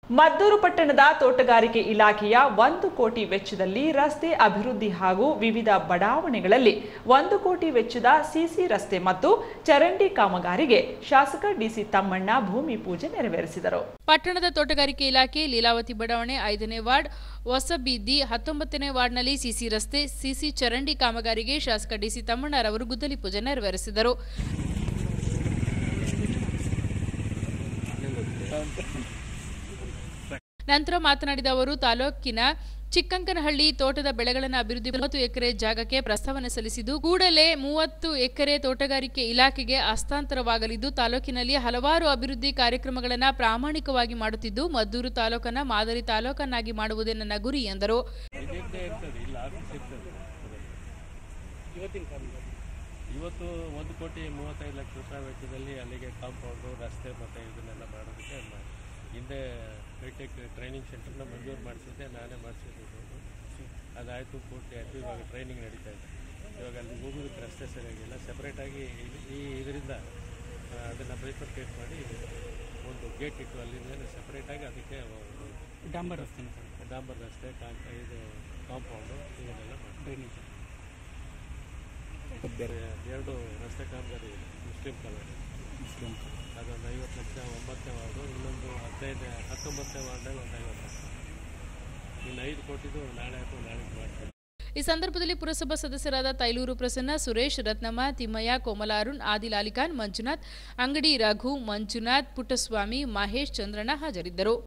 ಮದ್ದೂರು ಪಟ್ಟಣದ ತೋಟಗಾರಿಕೆ ಇಲಾಖೆಯ ಒಂದು ಕೋಟಿ ವೆಚ್ಚದಲ್ಲಿ ರಸ್ತೆ ಅಭಿವೃದ್ಧಿ ಹಾಗೂ ವಿವಿಧ ಬಡಾವಣೆಗಳಲ್ಲಿ ಒಂದು ಕೋಟಿ ವೆಚ್ಚದ ಸಿಸಿ ರಸ್ತೆ ಮತ್ತು ಚರಂಡಿ ಕಾಮಗಾರಿಗೆ ಶಾಸಕ ಡಿಸಿ ತಮ್ಮಣ್ಣ ಭೂಮಿ ಪೂಜೆ ನೆರವೇರಿಸಿದರು ಪಟ್ಟಣದ ತೋಟಗಾರಿಕೆ ಇಲಾಖೆ ಲೀಲಾವತಿ ಬಡಾವಣೆ ಐದನೇ ವಾರ್ಡ್ ಹೊಸಬೀದಿ ಹತ್ತೊಂಬತ್ತನೇ ವಾರ್ಡ್ನಲ್ಲಿ ಸಿಸಿ ರಸ್ತೆ ಸಿಸಿ ಚರಂಡಿ ಕಾಮಗಾರಿಗೆ ಶಾಸಕ ಡಿಸಿ ತಮ್ಮಣ್ಣರವರು ಗುದ್ದಲಿ ಪೂಜೆ ನೆರವೇರಿಸಿದರು ನಂತರ ಮಾತನಾಡಿದ ಅವರು ತಾಲೂಕಿನ ಚಿಕ್ಕಂಕನಹಳ್ಳಿ ತೋಟದ ಬೆಳೆಗಳನ್ನು ಅಭಿವೃದ್ಧಿ ಮೂವತ್ತು ಎಕರೆ ಜಾಗಕ್ಕೆ ಪ್ರಸ್ತಾವನೆ ಸಲ್ಲಿಸಿದ್ದು ಕೂಡಲೇ ಮೂವತ್ತು ಎಕರೆ ತೋಟಗಾರಿಕೆ ಇಲಾಖೆಗೆ ಹಸ್ತಾಂತರವಾಗಲಿದ್ದು ತಾಲೂಕಿನಲ್ಲಿ ಹಲವಾರು ಅಭಿವೃದ್ಧಿ ಕಾರ್ಯಕ್ರಮಗಳನ್ನು ಪ್ರಾಮಾಣಿಕವಾಗಿ ಮಾಡುತ್ತಿದ್ದು ಮದ್ದೂರು ತಾಲೂಕನ್ನ ಮಾದರಿ ತಾಲೂಕನ್ನಾಗಿ ಮಾಡುವುದೇ ನನ್ನ ಗುರಿ ಎಂದರು ಇದ್ದೇ ಇರ್ತದೆ ಇಲ್ಲ ಆಫೀಸ್ ಇರ್ತದೆ ಇವತ್ತಿನ ಇವತ್ತು ಒಂದು ಕೋಟಿ ಮೂವತ್ತೈದು ಲಕ್ಷ ರೂಪಾಯಿ ವೆಚ್ಚದಲ್ಲಿ ಅಲ್ಲಿಗೆ ಕಾಂಪೌಂಡು ರಸ್ತೆ ಮತ್ತು ಇದನ್ನೆಲ್ಲ ಮಾಡೋದಕ್ಕೆ ಮ- ಹಿಂದೆ ಹೈಟೆಕ್ ಟ್ರೈನಿಂಗ್ ಸೆಂಟರ್ನ ಮಂಜೂರು ಮಾಡಿಸಿದ್ದೆ ನಾನೇ ಮಾಡಿಸಿದ್ದು ಅದಾಯಿತು ಪೂರ್ತಿ ಆಯಿತು ಇವಾಗ ಟ್ರೈನಿಂಗ್ ನಡೀತಾ ಇದೆ ಇವಾಗ ಅಲ್ಲಿ ಹೋಗೋದಕ್ಕೆ ರಸ್ತೆ ಸರಿಯಾಗಿಲ್ಲ ಸಪ್ರೇಟಾಗಿ ಈ ಇದರಿಂದ ಅದನ್ನು ಬೈಫರ್ಕೇಟ್ ಮಾಡಿ ಒಂದು ಗೇಟ್ ಇಟ್ಟು ಅಲ್ಲಿಂದ ಸಪ್ರೇಟಾಗಿ ಅದಕ್ಕೆ ಡಾಂಬರ್ ರಸ್ತೆ ಡಾಂಬರ್ ರಸ್ತೆ ಕಾಂಕ ಇದು ಕಾಂಪೌಂಡು ಇದನ್ನೆಲ್ಲ ಟ್ರೈನಿಂಗ್ ಎರಡು ರಸ್ತೆ ಕಾಮಗಾರಿ ಇದೆ ಮುಸ್ಲಿಂ ಕಾಲೋನಿ ಮುಸ್ಲಿಂ ಅದೊಂದು ಐವತ್ತು ಲಕ್ಷ ಒಂಬತ್ತನೇ ವಾರ್ಡು ಇನ್ನೊಂದು ಹದಿನೈದು ಹತ್ತೊಂಬತ್ತನೇ ವಾರ್ಡಲ್ಲಿ ಒಂದು ಐವತ್ತು ಲಕ್ಷ ಇನ್ನು ಐದು ಕೋಟಿದು ನಾಳೆ ಅಥವಾ ನಾಳೆ ಮಾಡ್ತೀವಿ ಈ ಸಂದರ್ಭದಲ್ಲಿ ಪುರಸಭಾ ಸದಸ್ಯರಾದ ತೈಲೂರು ಪ್ರಸನ್ನ ಸುರೇಶ್ ರತ್ನಮ್ಮ ತಿಮ್ಮಯ್ಯ ಕೋಮಲ ಅರುಣ್ ಆದಿಲ್ ಅಲಿಖಾನ್ ಮಂಜುನಾಥ್ ಅಂಗಡಿ ರಘು ಮಂಜುನಾಥ್ ಪುಟ್ಟಸ್ವಾಮಿ ಮಹೇಶ್ ಚಂದ್ರಣ್ಣ ಹಾಜರಿದ್ದರು